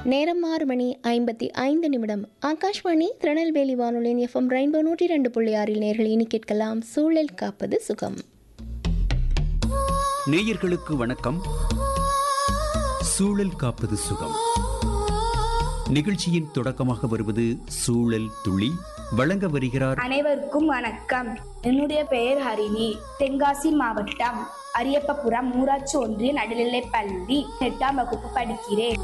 நேரம் ஆறு மணி ஐம்பத்தி ஐந்து நிமிடம் ஆகாஷ்வாணி திருநெல்வேலி வானொலியின் எஃப்எம் ரெயின்போ நூற்றி ரெண்டு புள்ளி ஆறில் நேர்கள் இனி கேட்கலாம் சூழல் காப்பது சுகம் நேயர்களுக்கு வணக்கம் சூழல் காப்பது சுகம் நிகழ்ச்சியின் தொடக்கமாக வருவது சூழல் துளி வழங்க வருகிறார் அனைவருக்கும் வணக்கம் என்னுடைய பெயர் ஹரிணி தென்காசி மாவட்டம் அரியப்பபுரம் ஊராட்சி ஒன்றிய நடுநிலைப் பள்ளி எட்டாம் வகுப்பு படிக்கிறேன்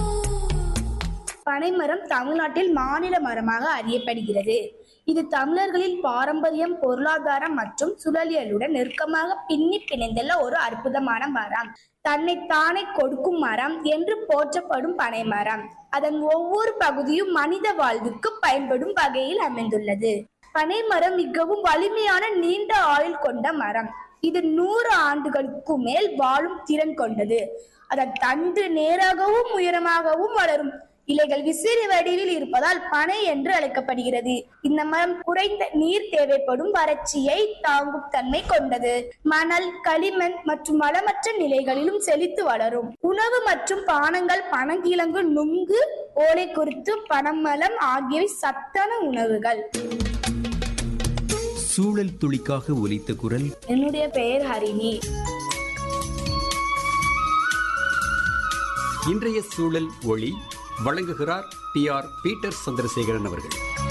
பனைமரம் தமிழ்நாட்டில் மாநில மரமாக அறியப்படுகிறது இது தமிழர்களின் பாரம்பரியம் பொருளாதாரம் மற்றும் சுழலியலுடன் நெருக்கமாக பின்னி பிணைந்துள்ள ஒரு அற்புதமான மரம் தன்னை தானே கொடுக்கும் மரம் என்று போற்றப்படும் பனைமரம் அதன் ஒவ்வொரு பகுதியும் மனித வாழ்வுக்கு பயன்படும் வகையில் அமைந்துள்ளது பனைமரம் மிகவும் வலிமையான நீண்ட ஆயுள் கொண்ட மரம் இது நூறு ஆண்டுகளுக்கு மேல் வாழும் திறன் கொண்டது அதன் தண்டு நேராகவும் உயரமாகவும் வளரும் இலைகள் விசிறி வடிவில் இருப்பதால் பனை என்று அழைக்கப்படுகிறது இந்த மரம் குறைந்த நீர் தேவைப்படும் வறட்சியை தாங்கும் தன்மை கொண்டது மணல் களிமண் மற்றும் வளமற்ற நிலைகளிலும் செழித்து வளரும் உணவு மற்றும் பானங்கள் பனங்கிழங்கு நுங்கு ஓலை குருத்து பனமலம் ஆகியவை சத்தான உணவுகள் சூழல் துளிக்காக ஒலித்த குரல் என்னுடைய பெயர் ஹரிணி இன்றைய சூழல் ஒளி வழங்குகிறார் டி ஆர் பீட்டர் சந்திரசேகரன் அவர்கள்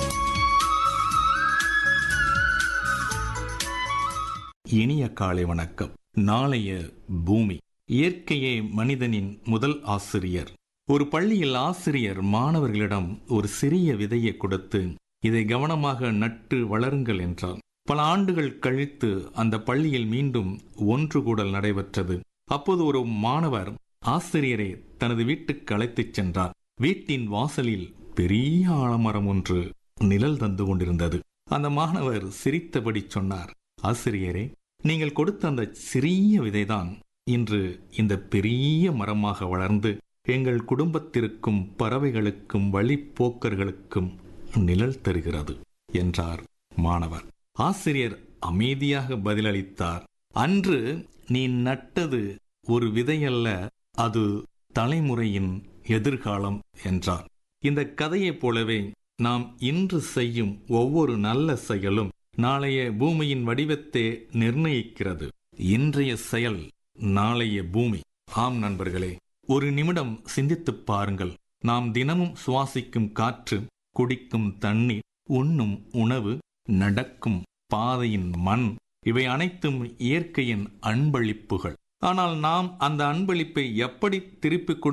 இனிய காலை வணக்கம் நாளைய பூமி இயற்கையே மனிதனின் முதல் ஆசிரியர் ஒரு பள்ளியில் ஆசிரியர் மாணவர்களிடம் ஒரு சிறிய விதையை கொடுத்து இதை கவனமாக நட்டு வளருங்கள் என்றார் பல ஆண்டுகள் கழித்து அந்த பள்ளியில் மீண்டும் ஒன்று கூடல் நடைபெற்றது அப்போது ஒரு மாணவர் ஆசிரியரை தனது வீட்டுக்கு அழைத்துச் சென்றார் வீட்டின் வாசலில் பெரிய ஆலமரம் ஒன்று நிழல் தந்து கொண்டிருந்தது அந்த மாணவர் சிரித்தபடி சொன்னார் ஆசிரியரே நீங்கள் கொடுத்த அந்த சிறிய விதைதான் இன்று இந்த பெரிய மரமாக வளர்ந்து எங்கள் குடும்பத்திற்கும் பறவைகளுக்கும் வழிப்போக்கர்களுக்கும் நிழல் தருகிறது என்றார் மாணவர் ஆசிரியர் அமைதியாக பதிலளித்தார் அன்று நீ நட்டது ஒரு விதையல்ல அது தலைமுறையின் எதிர்காலம் என்றார் இந்த கதையைப் போலவே நாம் இன்று செய்யும் ஒவ்வொரு நல்ல செயலும் நாளைய பூமியின் வடிவத்தை நிர்ணயிக்கிறது இன்றைய செயல் நாளைய பூமி ஆம் நண்பர்களே ஒரு நிமிடம் சிந்தித்துப் பாருங்கள் நாம் தினமும் சுவாசிக்கும் காற்று குடிக்கும் தண்ணீர் உண்ணும் உணவு நடக்கும் பாதையின் மண் இவை அனைத்தும் இயற்கையின் அன்பளிப்புகள் ஆனால் நாம் அந்த அன்பளிப்பை எப்படி திருப்பிக்